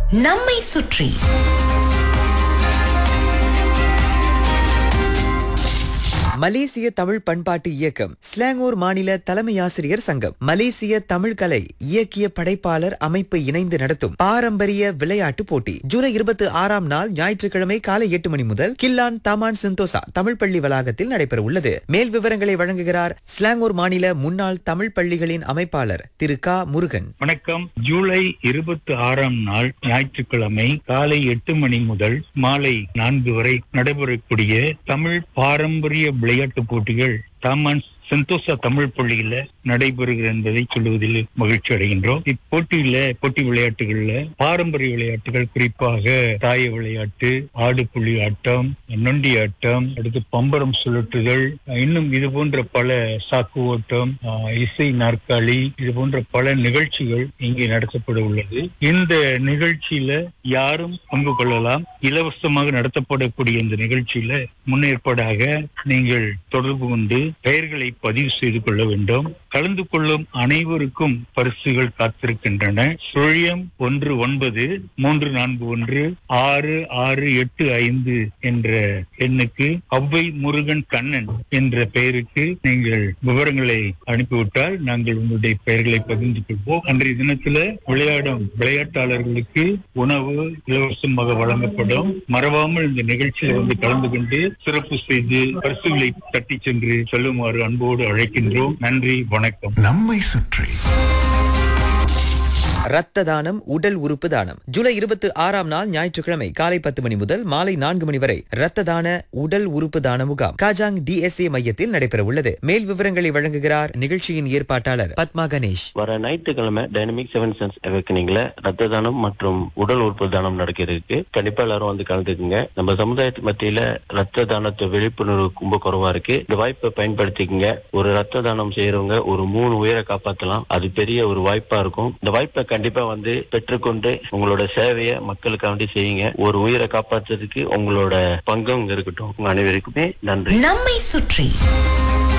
நம்மை சுற்றி மலேசிய தமிழ் பண்பாட்டு இயக்கம் ஸ்லாங்கூர் மாநில தலைமை ஆசிரியர் சங்கம் மலேசிய தமிழ் கலை இயக்கிய படைப்பாளர் அமைப்பு இணைந்து நடத்தும் பாரம்பரிய விளையாட்டு போட்டி ஜூலை இருபத்தி ஆறாம் நாள் ஞாயிற்றுக்கிழமை காலை எட்டு மணி முதல் கில்லான் தமான் சிந்தோசா தமிழ் பள்ளி வளாகத்தில் நடைபெற உள்ளது மேல் விவரங்களை வழங்குகிறார் ஸ்லாங்கூர் மாநில முன்னாள் தமிழ் பள்ளிகளின் அமைப்பாளர் திரு க முருகன் வணக்கம் ஜூலை இருபத்தி ஆறாம் நாள் ஞாயிற்றுக்கிழமை காலை எட்டு மணி முதல் மாலை நான்கு வரை நடைபெறக்கூடிய தமிழ் பாரம்பரிய விளையாட்டுப் போட்டிகள் தாமான் சந்தோஷா தமிழ் பள்ளியில நடைபெறுகிறது என்பதை சொல்லுவதில் மகிழ்ச்சி அடைகின்றோம் இப்போட்டியில போட்டி விளையாட்டுகள்ல பாரம்பரிய விளையாட்டுகள் குறிப்பாக தாய விளையாட்டு ஆடு புள்ளி ஆட்டம் நொண்டி ஆட்டம் அடுத்து பம்பரம் சுழற்றுதல் இன்னும் இது போன்ற பல சாக்கு ஓட்டம் ஆஹ், இசை நாற்காலி இது போன்ற பல நிகழ்ச்சிகள் இங்கே நடத்தப்பட உள்ளது இந்த நிகழ்ச்சியில யாரும் பங்கு கொள்ளலாம் இலவசமாக நடத்தப்படக்கூடிய இந்த நிகழ்ச்சியில முன்னேற்பாடாக நீங்கள் தொடர்பு கொண்டு பெயர்களை பதிவு செய்து கொள்ள வேண்டும் கலந்து கொள்ளும் அனைவருக்கும் பரிசுகள் காத்திருக்கின்றன சுழியம் ஒன்று ஒன்பது மூன்று நான்கு ஒன்று ஆறு ஆறு எட்டு ஐந்து என்ற எண்ணுக்கு அவ்வை முருகன் கண்ணன் என்ற பெயருக்கு நீங்கள் விவரங்களை அனுப்பிவிட்டால் நாங்கள் உங்களுடைய பெயர்களை பகிர்ந்து கொள்வோம் அன்றைய தினத்துல விளையாடும் விளையாட்டாளர்களுக்கு உணவு இலவசமாக வழங்கப்படும் மறவாமல் இந்த நிகழ்ச்சியில வந்து கலந்து கொண்டு சிறப்பு செய்து பரிசுகளை தட்டி சென்று செல்லுமாறு அன்போடு அழைக்கின்றோம் நன்றி வணக்கம் நம்மை சுற்றி ரத்த தானம் உடல் உறுப்பு தானம் ஜூலை இருபத்தி ஆறாம் நாள் ஞாயிற்றுக்கிழமை காலை பத்து மணி முதல் மாலை நான்கு மணி வரை ரத்த தான உடல் உறுப்பு தான முகாம் காஜாங் டிஎஸ்ஏ மையத்தில் நடைபெற உள்ளது மேல் விவரங்களை வழங்குகிறார் நிகழ்ச்சியின் ஏற்பாட்டாளர் பத்மா கணேஷ் வர ஞாயிற்றுக்கிழமை டைனமிக் செவன் சென்ஸ் அவேக்கனிங்ல ரத்த தானம் மற்றும் உடல் உறுப்பு தானம் நடக்கிறதுக்கு கண்டிப்பா எல்லாரும் வந்து கலந்துக்குங்க நம்ம சமுதாயத்து மத்தியில ரத்த தானத்தை விழிப்புணர்வு ரொம்ப குறைவா இருக்கு இந்த வாய்ப்பை பயன்படுத்திக்கங்க ஒரு ரத்த தானம் செய்யறவங்க ஒரு மூணு உயிரை காப்பாத்தலாம் அது பெரிய ஒரு வாய்ப்பா இருக்கும் இந்த வாய்ப்பை கண்டிப்பா வந்து பெற்றுக்கொண்டு உங்களோட சேவையை மக்களுக்காண்டி செய்யுங்க ஒரு உயிரை காப்பாத்துறதுக்கு உங்களோட பங்கும் இங்க இருக்கட்டும் உங்க அனைவருக்குமே நன்றி நம்மை சுற்றி